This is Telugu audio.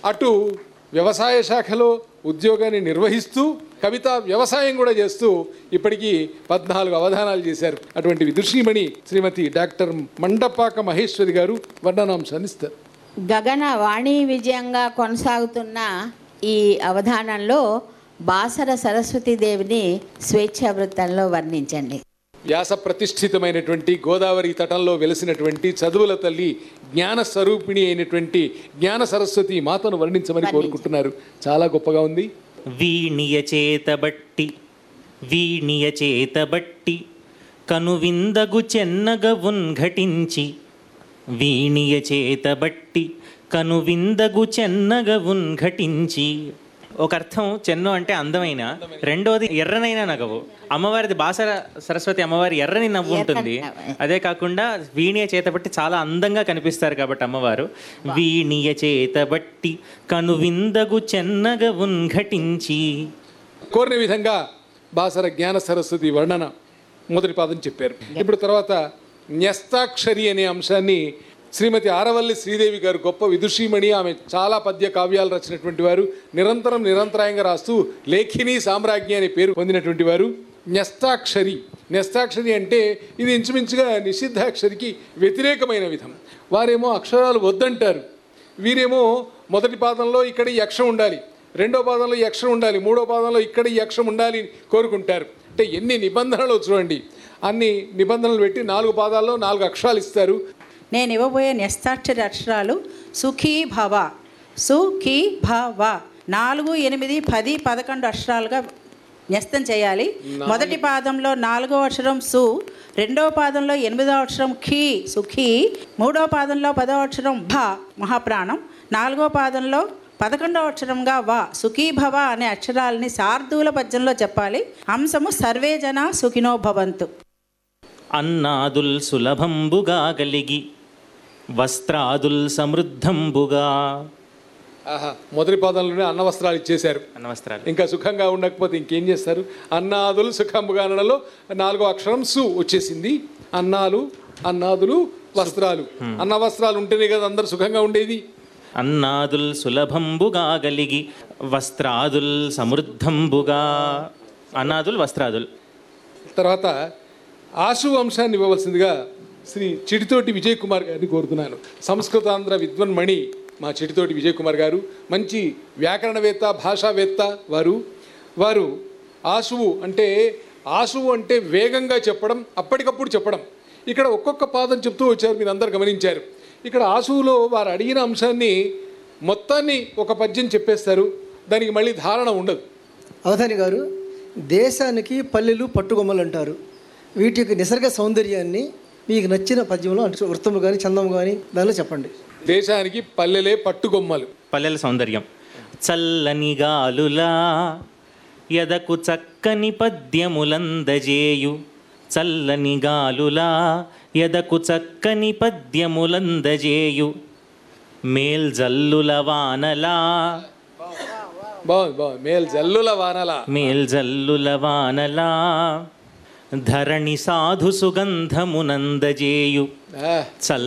అటు వ్యవసాయ శాఖలో ఉద్యోగాన్ని నిర్వహిస్తూ కవిత వ్యవసాయం కూడా చేస్తూ ఇప్పటికీ పద్నాలుగు అవధానాలు చేశారు అటువంటి విదుషీమణి శ్రీమతి డాక్టర్ మండపాక మహేశ్వరి గారు వర్ణనాంశాన్ని ఇస్తారు గగన వాణి విజయంగా కొనసాగుతున్న ఈ అవధానంలో బాసర సరస్వతీదేవిని స్వేచ్ఛా వృత్తంలో వర్ణించండి వ్యాస ప్రతిష్ఠితమైనటువంటి గోదావరి తటంలో వెలిసినటువంటి చదువుల తల్లి జ్ఞాన స్వరూపిణి అయినటువంటి జ్ఞాన సరస్వతి మాతను వర్ణించమని కోరుకుంటున్నారు చాలా గొప్పగా ఉంది వీణియ చేతబట్టి వీణియ చేతబట్టి కనువిందగు చెన్నగ ఉన్ఘటించి వీణియ చేతబట్టి కనువిందగు చెన్నగ ఉన్ఘటించి ఒక అర్థం చెన్ను అంటే అందమైన రెండోది ఎర్రనైన నగవు అమ్మవారిది బాసర సరస్వతి అమ్మవారి ఎర్రని నవ్వు ఉంటుంది అదే కాకుండా వీణియ చేతబట్టి చాలా అందంగా కనిపిస్తారు కాబట్టి అమ్మవారు వీణియ చేతబట్టి కనువిందగు చెన్నగ ఉన్ఘటించి కోరిన విధంగా బాసర జ్ఞాన సరస్వతి వర్ణన మొదటి పాదం చెప్పారు ఇప్పుడు తర్వాత న్యస్తాక్షరి అనే అంశాన్ని శ్రీమతి ఆరవల్లి శ్రీదేవి గారు గొప్ప విదుషీమణి ఆమె చాలా పద్య కావ్యాలు రచినటువంటి వారు నిరంతరం నిరంతరాయంగా రాస్తూ లేఖిని సామ్రాజ్ఞి అనే పేరు పొందినటువంటి వారు న్యస్తాక్షరి న్యస్తాక్షరి అంటే ఇది ఇంచుమించుగా నిషిద్ధాక్షరికి వ్యతిరేకమైన విధం వారేమో అక్షరాలు వద్దంటారు వీరేమో మొదటి పాదంలో ఇక్కడ ఈ అక్షరం ఉండాలి రెండో పాదంలో ఈ అక్షరం ఉండాలి మూడో పాదంలో ఇక్కడ ఈ అక్షరం ఉండాలి అని కోరుకుంటారు అంటే ఎన్ని నిబంధనలు చూడండి అన్ని నిబంధనలు పెట్టి నాలుగు పాదాల్లో నాలుగు అక్షరాలు ఇస్తారు నేను ఇవ్వబోయే న్యస్తాక్షరి అక్షరాలు సుఖీ భవ సుఖీ భవ నాలుగు ఎనిమిది పది పదకొండు అక్షరాలుగా న్యస్తం చేయాలి మొదటి పాదంలో నాలుగో అక్షరం సు రెండో పాదంలో ఎనిమిదో అక్షరం ఖీ సుఖీ మూడో పాదంలో పదో అక్షరం భ మహాప్రాణం నాలుగో పాదంలో పదకొండవ అక్షరంగా వా సుఖీ భవ అనే అక్షరాలని శార్దూల పద్యంలో చెప్పాలి అంశము సర్వే జన సుఖినో భవంతు అన్నాదుల్ సులభంబుగా గలిగి వస్త్రాదుల్ సమృద్ధంబుగా ఆహా మొదటి పాదంలోనే అన్న వస్త్రాలు ఇచ్చేశారు అన్న వస్త్రాలు ఇంకా సుఖంగా ఉండకపోతే ఇంకేం చేస్తారు అన్నాదులు సుఖంబుగా అనడంలో నాలుగో అక్షరం సు వచ్చేసింది అన్నాలు అన్నాదులు వస్త్రాలు అన్న వస్త్రాలు ఉంటేనే కదా అందరు సుఖంగా ఉండేది అన్నాదుల్ సులభంబుగా గలిగి వస్త్రాదుల్ సమృద్ధంబుగా అన్నాదుల్ వస్త్రాదుల్ తర్వాత ఆశు వంశాన్ని ఇవ్వవలసిందిగా శ్రీ చిడితోటి విజయ్ కుమార్ గారిని కోరుతున్నాను సంస్కృతాంధ్ర విద్వన్మణి మా చిడితోటి విజయ్ కుమార్ గారు మంచి వ్యాకరణవేత్త భాషావేత్త వారు వారు ఆశువు అంటే ఆశువు అంటే వేగంగా చెప్పడం అప్పటికప్పుడు చెప్పడం ఇక్కడ ఒక్కొక్క పాదం చెప్తూ వచ్చారు మీరు అందరు గమనించారు ఇక్కడ ఆశువులో వారు అడిగిన అంశాన్ని మొత్తాన్ని ఒక పద్యం చెప్పేస్తారు దానికి మళ్ళీ ధారణ ఉండదు అవధాని గారు దేశానికి పల్లెలు పట్టుకొమ్మలు అంటారు వీటి యొక్క నిసర్గ సౌందర్యాన్ని మీకు నచ్చిన పద్యంలో అంటే వృత్తము కానీ చందము కానీ దానిలో చెప్పండి దేశానికి పల్లెలే పట్టుకొమ్మలు పల్లెల సౌందర్యం చల్లని గాలులా ఎదకు చక్కని పద్యములందజేయు చల్లని గాలులా ఎదకు చక్కని పద్యములందజేయు మేల్జల్లుల వానలా బాగుంది బాగుంది మేల్ జల్లుల వానలా మేల్జల్లుల వానలా ధరణి సాధు సుగంధమునందజేయు ఆ. చల్ల